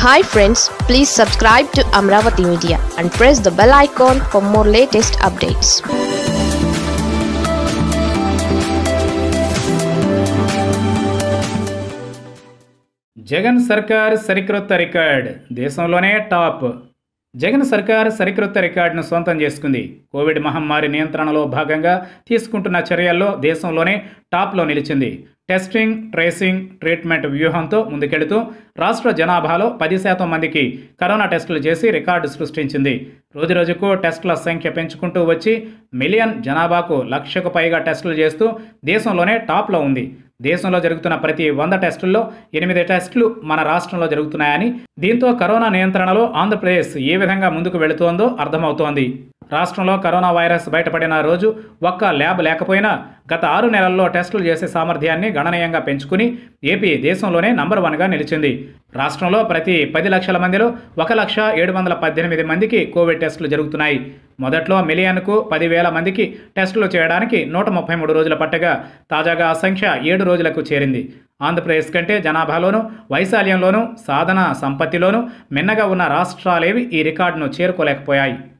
hi friends please subscribe to Amaravati media and press the bell icon for more latest updates Jagan సర్కార్ సరికొత్త record దేశంలోనే top Jagan సర్కార్ సరికొత్త రికార్డును సొంతం చేసుకుంది కోవిడ్ మహమ్మారి నియంత్రణలో భాగంగా తీసుకుంటున్న చర్యల్లో దేశంలోనే టాప్లో నిలిచింది టెస్టింగ్ ట్రేసింగ్ ట్రీట్మెంట్ వ్యూహంతో ముందుకెడుతూ రాష్ట్ర జనాభాలో పది శాతం మందికి కరోనా టెస్టులు చేసి రికార్డు సృష్టించింది రోజురోజుకు టెస్టుల సంఖ్య పెంచుకుంటూ వచ్చి మిలియన్ జనాభాకు లక్షకు పైగా టెస్టులు చేస్తూ దేశంలోనే టాప్లో ఉంది దేశంలో జరుగుతున్న ప్రతి వంద టెస్టుల్లో ఎనిమిది టెస్టులు మన రాష్ట్రంలో జరుగుతున్నాయని దీంతో కరోనా నియంత్రణలో ఆంధ్రప్రదేశ్ ఏ విధంగా ముందుకు వెళుతోందో అర్థమవుతోంది రాష్ట్రంలో కరోనా వైరస్ బయటపడిన రోజు ఒక్క ల్యాబ్ లేకపోయినా గత ఆరు నెలల్లో టెస్టులు చేసే సామర్థ్యాన్ని గణనీయంగా పెంచుకుని ఏపీ దేశంలోనే నంబర్ వన్గా నిలిచింది రాష్ట్రంలో ప్రతి పది లక్షల మందిలో ఒక లక్ష ఏడు వందల పద్దెనిమిది మందికి కోవిడ్ టెస్టులు జరుగుతున్నాయి మొదట్లో మిలియన్కు పదివేల మందికి టెస్టులు చేయడానికి నూట ముప్పై మూడు రోజుల పట్టగా తాజాగా ఆ సంఖ్య ఏడు రోజులకు చేరింది ఆంధ్రప్రదేశ్ కంటే జనాభాలోనూ వైశాల్యంలోనూ సాధన సంపత్తిలోనూ మిన్నగా ఉన్న రాష్ట్రాలేవి ఈ రికార్డును చేరుకోలేకపోయాయి